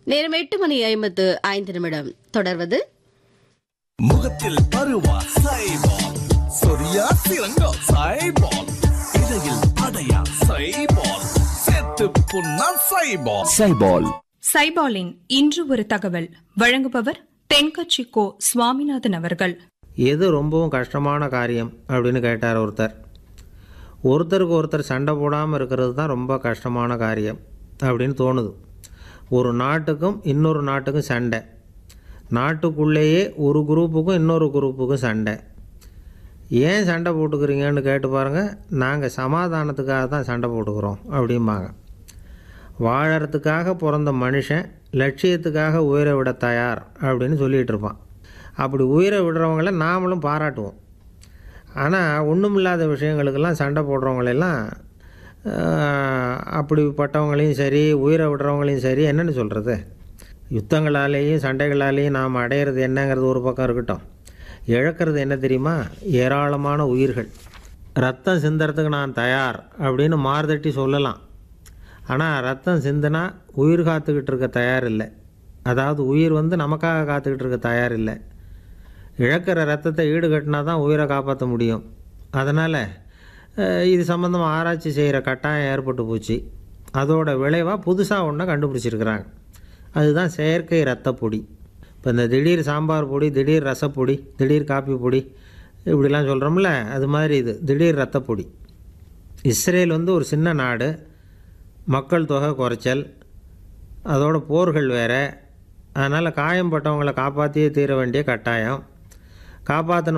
நேரம் எட்டு மணி ஐம்பத்து ஐந்து நிமிடம் தொடர்வது முகத்தில் பருவா சைபால் சொரியா சிறங்கோ சைபால் இடையில் அடையா சைபால் செத்து புண்ணா சைபால் சைபால் சைபாலின் இன்று ஒரு தகவல் வழங்குபவர் தென்கட்சி கோ சுவாமிநாதன் அவர்கள் எது ரொம்பவும் கஷ்டமான காரியம் அப்படின்னு கேட்டார் ஒருத்தர் ஒருத்தருக்கு ஒருத்தர் சண்டை போடாமல் இருக்கிறது தான் ரொம்ப கஷ்டமான காரியம் அப்படின்னு தோணுது ஒரு நாட்டுக்கும் இன்னொரு நாட்டுக்கும் சண்டை நாட்டுக்குள்ளேயே ஒரு குரூப்புக்கும் இன்னொரு குரூப்புக்கும் சண்டை ஏன் சண்டை போட்டுக்கிறீங்கன்னு கேட்டு பாருங்கள் நாங்கள் சமாதானத்துக்காக தான் சண்டை போட்டுக்கிறோம் அப்படிம்பாங்க வாழறதுக்காக பிறந்த மனுஷன் லட்சியத்துக்காக உயிரை விட தயார் அப்படின்னு சொல்லிகிட்டு இருப்பான் அப்படி உயிரை விடுறவங்கள நாமளும் பாராட்டுவோம் ஆனால் ஒன்றுமில்லாத விஷயங்களுக்கெல்லாம் சண்டை போடுறவங்களெல்லாம் ஆஹ், அப்படிப்பட்டவங்களையும் சரி உயிரை விடுறவங்களையும் சரி என்னென்னு சொல்கிறது யுத்தங்களாலேயும் சண்டைகளாலேயும் நாம் அடையிறது என்னங்கிறது ஒரு பக்கம் இருக்கட்டும் இழக்கிறது என்ன தெரியுமா ஏராளமான உயிர்கள் ரத்தம் சிந்தறதுக்கு நான் தயார் அப்படின்னு மார்தட்டி சொல்லலாம் ஆனால் ரத்தம் சிந்தினா உயிர் காத்துக்கிட்டு இருக்க தயார் இல்லை அதாவது உயிர் வந்து நமக்காக காத்துக்கிட்டு இருக்க தயார் இல்லை இழக்கிற ரத்தத்தை ஈடுகட்டினா தான் உயிரை காப்பாற்ற முடியும் அதனால் இது சம்மந்தமாக ஆராய்ச்சி செய்கிற கட்டாயம் ஏற்பட்டு போச்சு அதோட விளைவாக புதுசாக ஒன்றை கண்டுபிடிச்சிருக்கிறாங்க அதுதான் செயற்கை ரத்தப்பொடி இப்போ இந்த திடீர் சாம்பார் பொடி திடீர் ரசப்பொடி திடீர் காப்பி பொடி இப்படிலாம் சொல்கிறோம்ல அது மாதிரி இது திடீர் ரத்தப்பொடி இஸ்ரேல் வந்து ஒரு சின்ன நாடு மக்கள் தொகை குறைச்சல் அதோட போர்கள் வேறு அதனால் காயம்பட்டவங்களை காப்பாற்றியே தீர வேண்டிய கட்டாயம் காப்பாற்றின